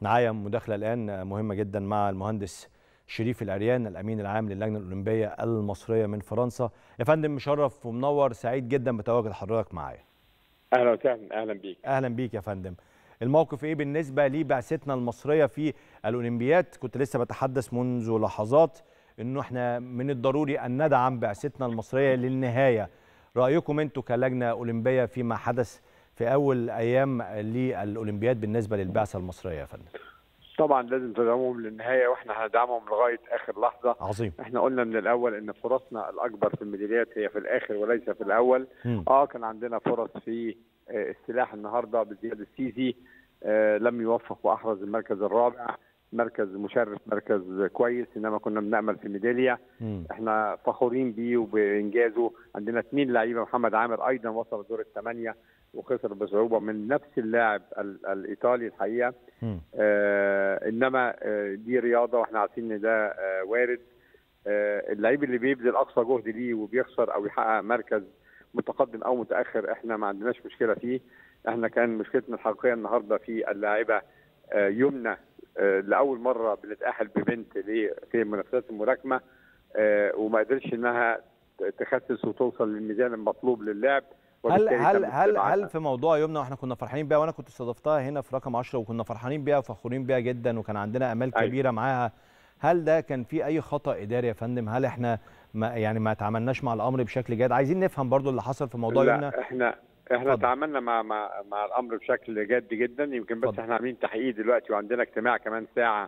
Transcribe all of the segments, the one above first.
معايا مداخله الان مهمه جدا مع المهندس شريف العريان الامين العام للجنه الاولمبيه المصريه من فرنسا يا فندم مشرف ومنور سعيد جدا بتواجد حضرتك معايا اهلا وسهلا اهلا بيك اهلا بيك يا فندم الموقف ايه بالنسبه لبعثتنا المصريه في الاولمبياد كنت لسه بتحدث منذ لحظات انه احنا من الضروري ان ندعم بعثتنا المصريه للنهايه رايكم انتم كلجنه اولمبيه فيما حدث في اول ايام للاولمبياد بالنسبه للبعثه المصريه يا فندم طبعا لازم تدعمهم للنهايه واحنا هندعمهم لغايه اخر لحظه عظيم احنا قلنا من الاول ان فرصنا الاكبر في الميداليات هي في الاخر وليس في الاول مم. اه كان عندنا فرص في آه، السلاح النهارده بزياد السيسي آه لم يوفق واحرز المركز الرابع مركز مشرف مركز كويس انما كنا بنامل في ميداليه مم. احنا فخورين بيه وبانجازه عندنا اثنين لعيبه محمد عامر ايضا وصل دور الثمانيه وخسر بصعوبه من نفس اللاعب ال- الايطالي الحقيقه مم. آه انما آه دي رياضه واحنا عارفين ان ده آه وارد آه اللعيب اللي بيبذل اقصى جهد ليه وبيخسر او يحقق مركز متقدم او متاخر احنا ما عندناش مشكله فيه احنا كان مشكلتنا الحقيقيه النهارده في اللاعبه آه يمنى آه لاول مره بنتاهل ببنت ل- في منافسات الملاكمه آه وما قدرتش انها تخسس وتوصل للميزان المطلوب للعب هل وبالتالي هل تم هل استبعادها. هل في موضوع يمنى واحنا كنا فرحانين بيها وانا كنت استضفتها هنا في رقم 10 وكنا فرحانين بيها وفخورين بيها جدا وكان عندنا امال أيوة. كبيره معاها هل ده كان في اي خطا اداري يا فندم هل احنا ما يعني ما تعاملناش مع الامر بشكل جيد عايزين نفهم برضو اللي حصل في موضوع لا يمنى احنا احنا اتفضل. تعاملنا مع مع مع الامر بشكل جاد جدا يمكن بس اتفضل. احنا عاملين تحقيق دلوقتي وعندنا اجتماع كمان ساعه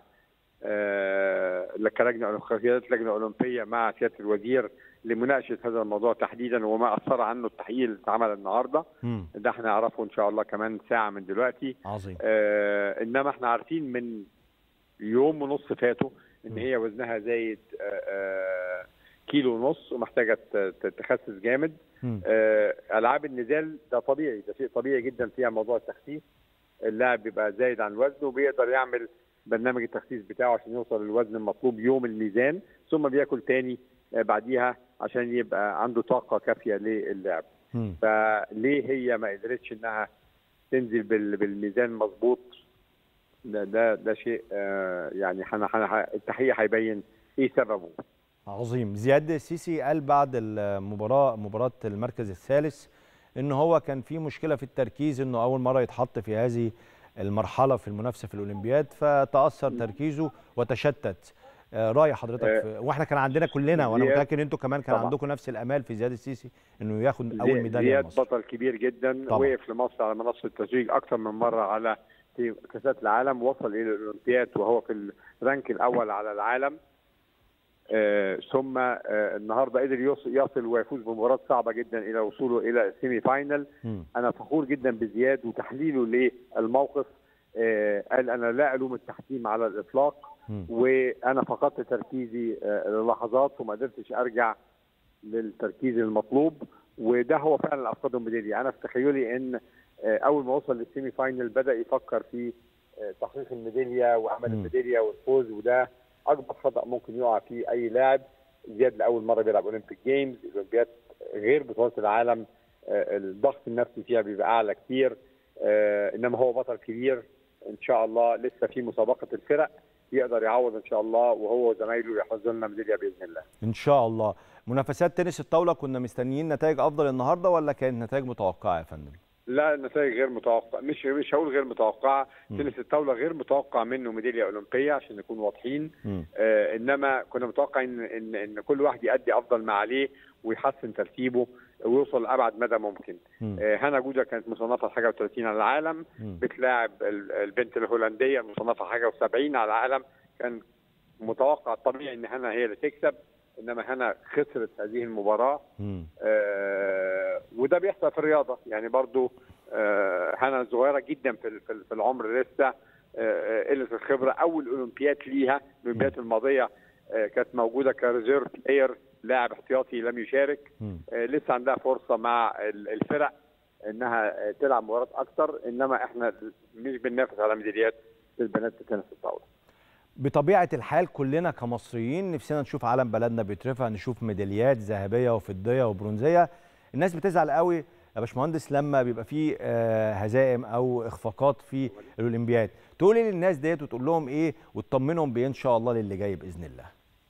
آه كلجنه قيادات لجنه اولمبيه مع سياده الوزير لمناقشه هذا الموضوع تحديدا وما اثر عنه التحقيق اللي اتعمل النهارده مم. ده احنا نعرفه ان شاء الله كمان ساعه من دلوقتي عظيم آه انما احنا عارفين من يوم ونص فاتوا ان م. هي وزنها زايد آه آه كيلو ونص ومحتاجه ت- ت- تخسس جامد مم. آه، العاب النزال ده طبيعي ده شيء طبيعي جدا فيها موضوع التخسيس اللاعب بيبقى زايد عن وزنه وبيقدر يعمل برنامج التخسيس بتاعه عشان يوصل للوزن المطلوب يوم الميزان ثم بياكل تاني آه، بعديها عشان يبقى عنده طاقه كافيه للعب مم. فليه هي ما قدرتش انها تنزل بال- بالميزان مظبوط ده ده ده شيء آه، يعني حنا حنا التحقيق هيبين ايه سببه عظيم زياد السيسي قال بعد المباراه مباراه المركز الثالث ان هو كان في مشكله في التركيز انه اول مره يتحط في هذه المرحله في المنافسه في الاولمبياد فتاثر تركيزه وتشتت آه، راي حضرتك آه، في واحنا كان عندنا كلنا وانا زياد- متاكد انتوا كمان كان طبعا. عندكم نفس الامال في زياد السيسي انه ياخد اول زي- ميداليه زياد لمصر بطل كبير جدا طبعا. وقف لمصر على منصه التتويج اكثر من مره على في كاسات العالم وصل الى الاولمبياد وهو في الرانك الاول على العالم آه ثم آه النهارده قدر يوص- يصل ويفوز بمباراه صعبه جدا الى وصوله الى السيمي فاينل مم. انا فخور جدا بزياد وتحليله للموقف آه قال انا لا الوم التحكيم على الاطلاق مم. وانا فقدت تركيزي آه، للحظات وما قدرتش ارجع للتركيز المطلوب وده هو فعلا اللي افقده الميداليه انا في تخيلي ان آه، اول ما وصل للسيمي فاينل بدا يفكر في آه، تحقيق الميداليه وعمل مم. الميداليه والفوز وده اكبر خطا ممكن يقع فيه اي لاعب زياد لاول مره بيلعب اولمبيك جيمز الاولمبياد غير بطولات العالم آه، الضغط النفسي فيها بيبقى اعلى كتير آه، انما هو بطل كبير ان شاء الله لسه في مسابقه الفرق يقدر يعوض ان شاء الله وهو وزمايله يحرزوا لنا ميداليه باذن الله ان شاء الله منافسات تنس الطاوله كنا مستنيين نتائج افضل النهارده ولا كانت نتائج متوقعه يا فندم لا النتائج غير متوقعه مش مش هقول غير متوقعه مم. تنس الطاوله غير متوقع منه ميداليه اولمبيه عشان نكون واضحين مم. آه انما كنا متوقع ان ان ان كل واحد يؤدي افضل ما عليه ويحسن ترتيبه ويوصل لابعد مدى ممكن مم. آه هنا جوده كانت مصنفه حاجه و30 على العالم مم. بتلاعب ال- البنت الهولنديه مصنفه حاجه و70 على العالم كان متوقع طبيعي ان هنا هي اللي تكسب انما هنا خسرت هذه المباراه مم. آه، وده بيحصل في الرياضه يعني برضو آه، هنا صغيره جدا في ال- في ال- في العمر لسه آه، قله الخبره اول اولمبياد ليها الاولمبياد الماضيه آه، كانت موجوده كريزيرف بلاير لاعب احتياطي لم يشارك مم. آه، لسه عندها فرصه مع ال- الفرق انها آه، تلعب مباريات اكتر انما احنا مش بننافس على ميداليات للبنات في تنس الطاوله بطبيعه الحال كلنا كمصريين نفسنا نشوف علم بلدنا بيترفع نشوف ميداليات ذهبيه وفضيه وبرونزيه الناس بتزعل قوي يا باشمهندس لما بيبقى فيه آه، هزائم او اخفاقات في الاولمبياد تقول ايه للناس ديت وتقول لهم ايه وتطمنهم بايه ان شاء الله للي جاي باذن الله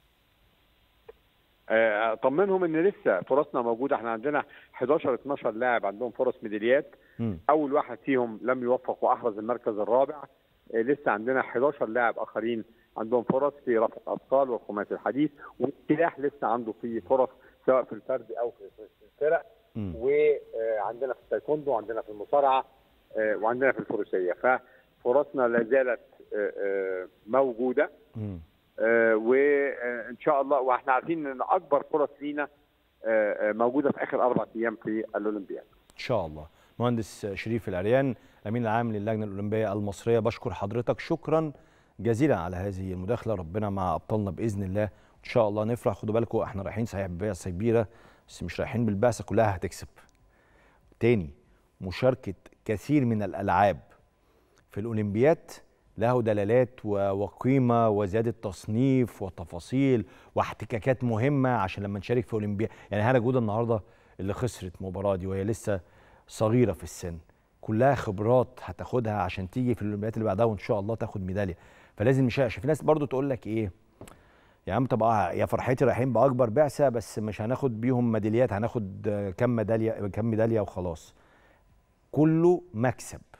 آه، اطمنهم ان لسه فرصنا موجوده احنا عندنا 11 12 لاعب عندهم فرص ميداليات مم. اول واحد فيهم لم يوفق واحرز المركز الرابع آه، لسه عندنا 11 لاعب اخرين عندهم فرص في رفع الاثقال والخماسي الحديث والسلاح لسه عنده في فرص سواء في الفرد او في في الفرق مم. وعندنا في التايكوندو وعندنا في المصارعه آه، وعندنا في الفروسيه ففرصنا لا زالت آه، آه، موجوده مم. آه، وان شاء الله واحنا عارفين ان اكبر فرص لينا آه، آه، موجوده في اخر اربع ايام في الاولمبياد ان شاء الله مهندس شريف العريان الامين العام للجنه الاولمبيه المصريه بشكر حضرتك شكرا جزيلا على هذه المداخله ربنا مع ابطالنا باذن الله ان شاء الله نفرح خدوا بالكم احنا رايحين صحيح ببعثه كبيره بس مش رايحين بالبعثه كلها هتكسب تاني مشاركه كثير من الالعاب في الاولمبياد له دلالات و- وقيمه وزياده تصنيف وتفاصيل واحتكاكات مهمه عشان لما نشارك في اولمبياد يعني هنا جوده النهارده اللي خسرت مباراه دي وهي لسه صغيره في السن كلها خبرات هتاخدها عشان تيجي في الاولمبياد اللي بعدها وان شاء الله تاخد ميداليه فلازم نشارك عشان في ناس برضو تقول لك ايه يا عم طب آه يا فرحتي رايحين باكبر بعثه بس مش هناخد بيهم ميداليات هناخد آه، كم ميداليه كم ميداليه وخلاص كله مكسب